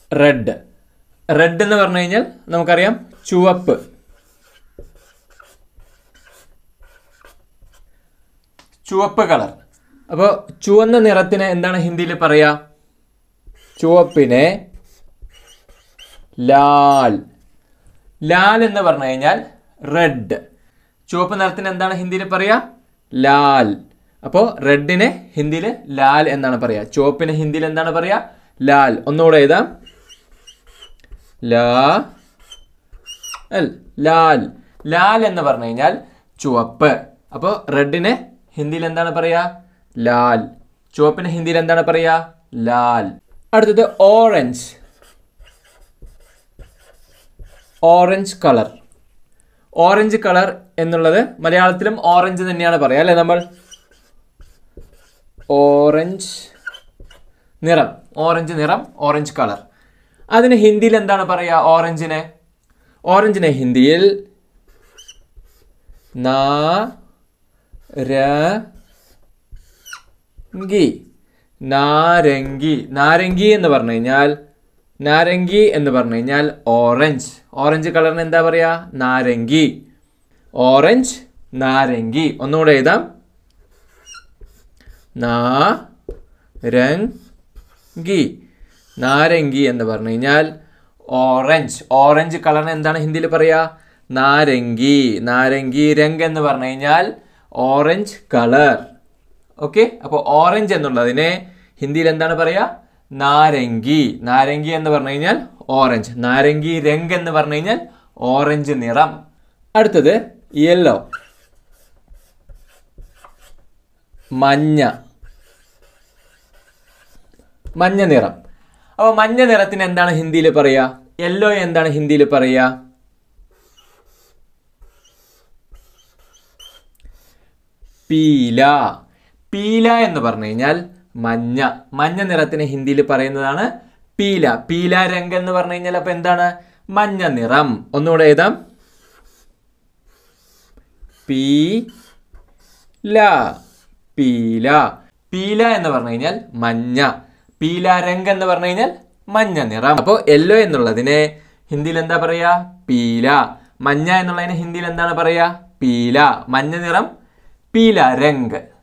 red red എന്ന് പറഞ്ഞു കഴിഞ്ഞാൽ നമുക്കറിയാം ചുവപ്പ് ചുവപ്പ് കളർ അപ്പോൾ ചുവന്ന നിറത്തിന് എന്താണ് ഹിന്ദിയിൽ പറയുക ചുവപ്പിനെ ലാൽ ലാൽ എന്ന് പറഞ്ഞു കഴിഞ്ഞാൽ റെഡ് ചുവപ്പ് നിറത്തിന് എന്താണ് ഹിന്ദിയിൽ പറയുക ലാൽ അപ്പോൾ റെഡിനെ ഹിന്ദിയിൽ ലാൽ എന്നാണ് പറയുക ചുവപ്പിന് ഹിന്ദിയിൽ എന്താണ് പറയുക ലാൽ ഒന്നുകൂടെ എഴുതാം ലാ അൽ ലാൽ ലാൽ എന്ന് പറഞ്ഞു കഴിഞ്ഞാൽ ചുവപ്പ് അപ്പോൾ റെഡിന് ഹിന്ദിയിൽ എന്താണ് പറയുക ലാൽ ചുവപ്പിന് ഹിന്ദിയിൽ എന്താണ് പറയുക ലാൽ അടുത്തത് orange orange colour orange colour എന്നുള്ളത് മലയാളത്തിലും ഓറഞ്ച് തന്നെയാണ് പറയുക അല്ലേ നമ്മൾ ഓറഞ്ച് നിറം ഓറഞ്ച് നിറം ഓറഞ്ച് കളർ അതിന് ഹിന്ദിയിൽ എന്താണ് പറയുക ഓറഞ്ചിനെ ഓറഞ്ചിനെ ഹിന്ദിയിൽ നാ രംഗി നാരംഗി നാരംഗി എന്ന് പറഞ്ഞു കഴിഞ്ഞാൽ നാരംഗി എന്ന് പറഞ്ഞു കഴിഞ്ഞാൽ ഓറഞ്ച് ഓറഞ്ച് കളറിന് എന്താ പറയാ നാരംഗി ഓറഞ്ച് നാരംഗി ഒന്നുകൂടെ എഴുതാം നാരംഗി നാരംഗി എന്ന് പറഞ്ഞു കഴിഞ്ഞാൽ ഓറഞ്ച് ഓറഞ്ച് കളറിന് എന്താണ് ഹിന്ദിയിൽ പറയുക നാരംഗി നാരംഗി രംഗ് എന്ന് പറഞ്ഞു കഴിഞ്ഞാൽ ഓറഞ്ച് കളർ ഓക്കെ അപ്പോൾ ഓറഞ്ച് എന്നുള്ളതിനെ ഹിന്ദിയിൽ എന്താണ് പറയുക നാരംഗി നാരംഗി എന്ന് പറഞ്ഞു കഴിഞ്ഞാൽ ഓറഞ്ച് നാരംഗി രംഗ് എന്ന് പറഞ്ഞു കഴിഞ്ഞാൽ ഓറഞ്ച് നിറം അടുത്തത് യെല്ലോ മഞ്ഞ മഞ്ഞ നിറം അപ്പോൾ മഞ്ഞ നിറത്തിന് എന്താണ് ഹിന്ദിയിൽ പറയുക യെല്ലോ എന്താണ് ഹിന്ദിയിൽ പറയുക പീല പീല എന്ന് പറഞ്ഞു കഴിഞ്ഞാൽ മഞ്ഞ മഞ്ഞ നിറത്തിന് ഹിന്ദിയിൽ പറയുന്നതാണ് പീല പീല രംഗ് എന്ന് പറഞ്ഞു കഴിഞ്ഞാൽ അപ്പൊ എന്താണ് മഞ്ഞ നിറം ഒന്നുകൂടെ എഴുതാം പീല പീല പീല എന്ന് പറഞ്ഞു കഴിഞ്ഞാൽ മഞ്ഞ പീല രംഗ് എന്ന് പറഞ്ഞു കഴിഞ്ഞാൽ മഞ്ഞ നിറം അപ്പോൾ യെല്ലോ എന്നുള്ളതിനെ ഹിന്ദിയിൽ എന്താ പറയാ പീല മഞ്ഞ എന്നുള്ളതിന് ഹിന്ദിയിൽ എന്താണ് പറയാ പീല മഞ്ഞ നിറം പീല രംഗ്